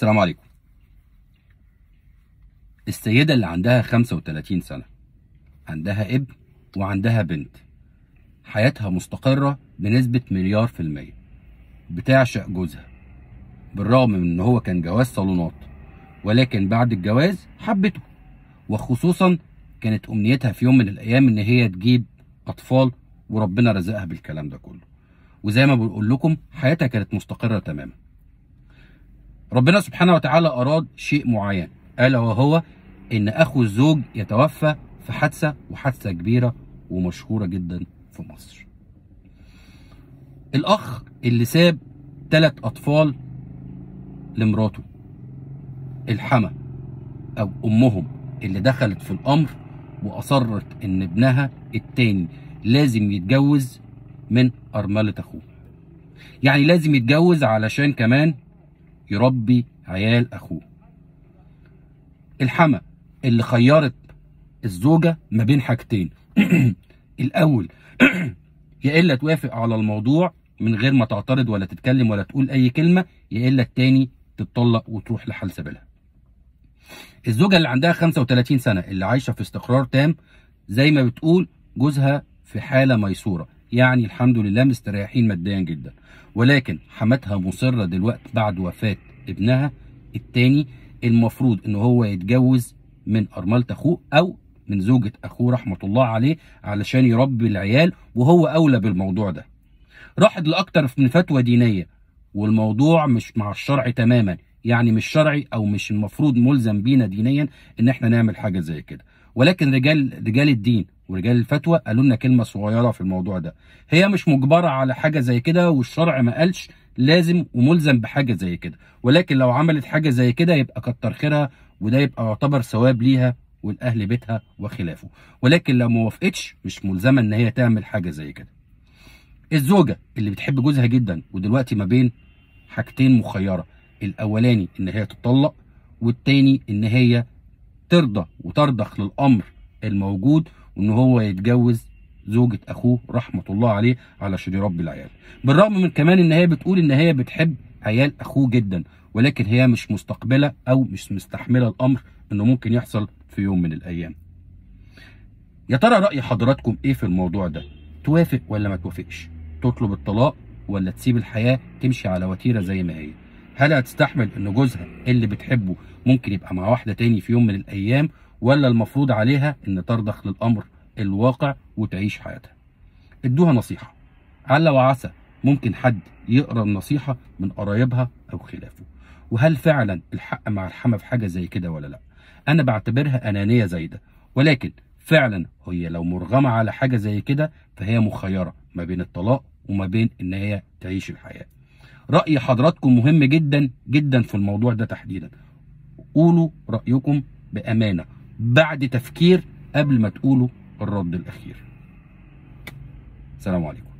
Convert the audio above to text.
السلام عليكم السيدة اللي عندها 35 سنة عندها ابن وعندها بنت حياتها مستقرة بنسبة مليار في المية بتعشق جوزها بالرغم من ان هو كان جواز صالونات ولكن بعد الجواز حبته وخصوصا كانت امنيتها في يوم من الايام ان هي تجيب اطفال وربنا رزقها بالكلام ده كله وزي ما بقول لكم حياتها كانت مستقرة تماما ربنا سبحانه وتعالى أراد شيء معين ألا وهو إن أخو الزوج يتوفى في حادثة وحادثة كبيرة ومشهورة جدا في مصر الأخ اللي ساب ثلاث أطفال لمراته الحما أو أمهم اللي دخلت في الأمر وأصرت إن ابنها التاني لازم يتجوز من أرملة أخوه يعني لازم يتجوز علشان كمان يربي عيال اخوه الحما اللي خيرت الزوجه ما بين حاجتين الاول يا الا توافق على الموضوع من غير ما تعترض ولا تتكلم ولا تقول اي كلمه يا الا التاني تتطلق وتروح لحال سبيلها الزوجه اللي عندها 35 سنه اللي عايشه في استقرار تام زي ما بتقول جوزها في حاله ميسوره يعني الحمد لله مستريحين ماديا جدا ولكن حماتها مصرة دلوقتي بعد وفاة ابنها التاني المفروض ان هو يتجوز من ارملة اخوه او من زوجة اخوه رحمة الله عليه علشان يربي العيال وهو اولى بالموضوع ده راحت لاكتر من فتوى دينية والموضوع مش مع الشرع تماما يعني مش شرعي او مش المفروض ملزم بينا دينيا ان احنا نعمل حاجة زي كده ولكن رجال رجال الدين ورجال الفتوى قالوا لنا كلمه صغيره في الموضوع ده هي مش مجبره على حاجه زي كده والشرع ما قالش لازم وملزم بحاجه زي كده ولكن لو عملت حاجه زي كده يبقى كتر خيرها وده يبقى يعتبر ثواب ليها والاهل بيتها وخلافه ولكن لو ما وافقتش مش ملزمه ان هي تعمل حاجه زي كده الزوجه اللي بتحب جوزها جدا ودلوقتي ما بين حاجتين مخيره الاولاني ان هي تطلق والتاني ان هي ترضى وترضخ للامر الموجود وان هو يتجوز زوجة اخوه رحمة الله عليه علشان يربي العيال بالرغم من كمان ان هي بتقول ان هي بتحب عيال اخوه جدا ولكن هي مش مستقبلة او مش مستحملة الامر انه ممكن يحصل في يوم من الايام يا ترى رأي حضراتكم ايه في الموضوع ده توافق ولا ما توافقش تطلب الطلاق ولا تسيب الحياة تمشي على وتيرة زي ما هي هل هتستحمل ان جوزها اللي بتحبه ممكن يبقى مع واحدة تاني في يوم من الايام ولا المفروض عليها ان ترضخ للامر الواقع وتعيش حياتها ادوها نصيحة عل وعسى ممكن حد يقرا النصيحة من قرايبها او خلافه وهل فعلا الحق مع الحما في حاجة زي كده ولا لا انا بعتبرها انانية زايدة ولكن فعلا هي لو مرغمة على حاجة زي كده فهي مخيرة ما بين الطلاق وما بين ان هي تعيش الحياة رأي حضراتكم مهم جدا جدا في الموضوع ده تحديدا قولوا رأيكم بأمانة بعد تفكير قبل ما تقولوا الرد الأخير السلام عليكم